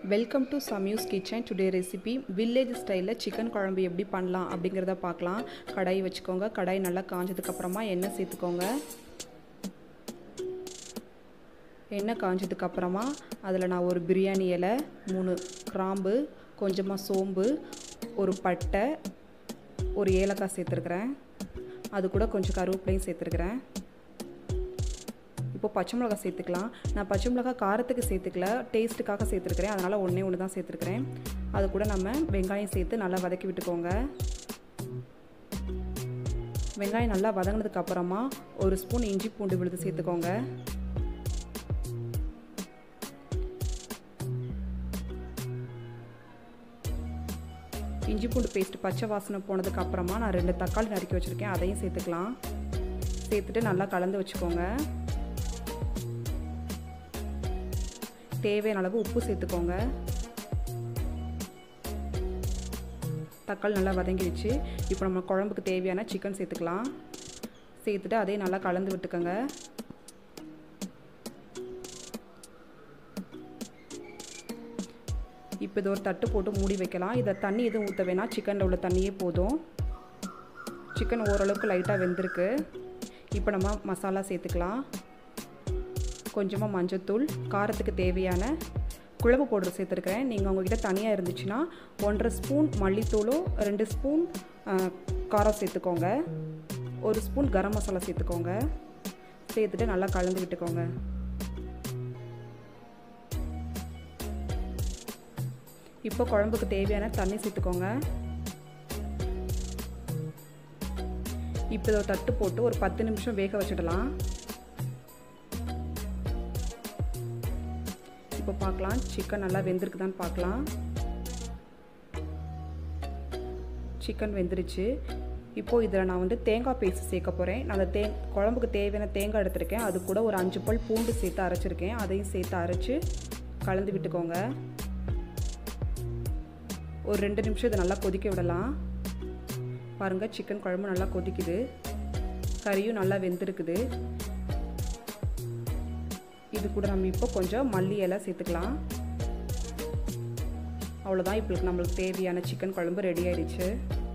welcome to Samyu's kitchen today recipe village ஸ்டைலில் chicken குழம்பு எப்படி பண்ணலாம் அப்படிங்கிறத பார்க்கலாம் கடாய் வச்சுக்கோங்க கடாய் நல்லா காஞ்சதுக்கப்புறமா எண்ணெய் சேர்த்துக்கோங்க எண்ணெய் காஞ்சதுக்கப்புறமா அதில் நான் ஒரு பிரியாணி இலை மூணு கிராம்பு கொஞ்சமாக சோம்பு ஒரு பட்டை ஒரு ஏலக்காய் சேர்த்துருக்குறேன் அது கூட கொஞ்சம் கருவேப்பிலையும் சேர்த்துருக்குறேன் இப்போ பச்சை மிளகா சேர்த்துக்கலாம் நான் பச்சை மிளகா காரத்துக்கு சேர்த்துக்கல டேஸ்ட்டுக்காக சேர்த்துருக்கிறேன் அதனால் ஒன்றே ஒன்று தான் சேர்த்துருக்கிறேன் அது கூட நம்ம வெங்காயம் சேர்த்து நல்லா வதக்கி விட்டுக்கோங்க வெங்காயம் நல்லா வதங்கினதுக்கு அப்புறமா ஒரு ஸ்பூன் இஞ்சி பூண்டு விழுது சேர்த்துக்கோங்க இஞ்சி பூண்டு பேஸ்ட் பச்சை வாசனை போனதுக்கு அப்புறமா நான் ரெண்டு தக்காளி நறுக்கி வச்சுருக்கேன் அதையும் சேர்த்துக்கலாம் சேர்த்துட்டு நல்லா கலந்து வச்சுக்கோங்க தேவையான அளவு உப்பு சேர்த்துக்கோங்க தக்காளி நல்லா வதங்கிடுச்சு இப்போ நம்ம குழம்புக்கு தேவையான சிக்கன் சேர்த்துக்கலாம் சேர்த்துட்டு அதையும் நல்லா கலந்து விட்டுக்கோங்க இப்போ இது ஒரு தட்டு போட்டு மூடி வைக்கலாம் இதை தண்ணி எதுவும் ஊற்ற வேணாம் சிக்கனில் உள்ள தண்ணியே போதும் சிக்கன் ஓரளவுக்கு லைட்டாக வெந்திருக்கு இப்போ நம்ம மசாலா சேர்த்துக்கலாம் கொஞ்சமாக மஞ்சத்தூள் காரத்துக்கு தேவையான குழம்பு பவுடர் சேர்த்துருக்கிறேன் நீங்கள் உங்ககிட்ட தனியாக இருந்துச்சுன்னா ஒன்றரை ஸ்பூன் மல்லித்தூளும் ரெண்டு ஸ்பூன் காரம் சேர்த்துக்கோங்க ஒரு ஸ்பூன் கரம் மசாலா சேர்த்துக்கோங்க சேர்த்துட்டு நல்லா கலந்து விட்டுக்கோங்க இப்போ குழம்புக்கு தேவையான தண்ணி சேர்த்துக்கோங்க இப்போ இதை தட்டு போட்டு ஒரு பத்து நிமிஷம் வேக வச்சிடலாம் இப்போ பார்க்கலாம் சிக்கன் நல்லா வெந்திருக்குதான்னு பார்க்கலாம் சிக்கன் வெந்துருச்சு இப்போது இதில் நான் வந்து தேங்காய் பேஸ்ட் சேர்க்க போகிறேன் நான் அந்த தே குழம்புக்கு தேவையான தேங்காய் எடுத்திருக்கேன் அது கூட ஒரு அஞ்சு பல் பூண்டு சேர்த்து அரைச்சிருக்கேன் அதையும் சேர்த்து அரைச்சி கலந்து விட்டுக்கோங்க ஒரு ரெண்டு நிமிஷம் இதை நல்லா கொதிக்க விடலாம் பாருங்கள் சிக்கன் குழம்பு நல்லா கொதிக்குது கறியும் நல்லா வெந்திருக்குது இது கூட நம்ம இப்போ கொஞ்சம் மல்லி இலை சேர்த்துக்கலாம் அவ்வளோதான் இப்போ நம்மளுக்கு தேவையான சிக்கன் குழம்பு ரெடி ஆயிடுச்சு